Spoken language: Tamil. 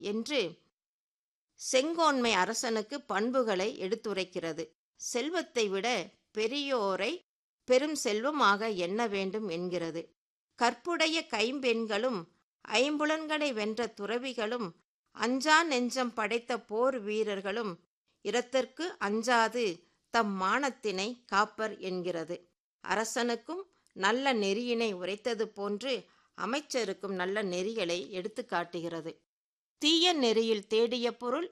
என்று செங்கோன்மை அரசனுக்கு பண்புகளை எடுத்துரைக்கிறது செல்வத்தை விட பெரியோரை பெரும் செல்வமாக எண்ண வேண்டும் என்கிறது கற்புடைய கைம்பெண்களும் ஐம்புலன்களை வென்ற துறவிகளும் அஞ்சா நெஞ்சம் படைத்த போர் வீரர்களும் இரத்திற்கு அஞ்சாது தம் மானத்தினை காப்பர் என்கிறது அரசனுக்கும் நல்ல நெறியினை உரைத்தது போன்று அமைச்சருக்கும் நல்ல நெறிகளை எடுத்து காட்டுகிறது தீய நெறியில் தேடிய பொருள்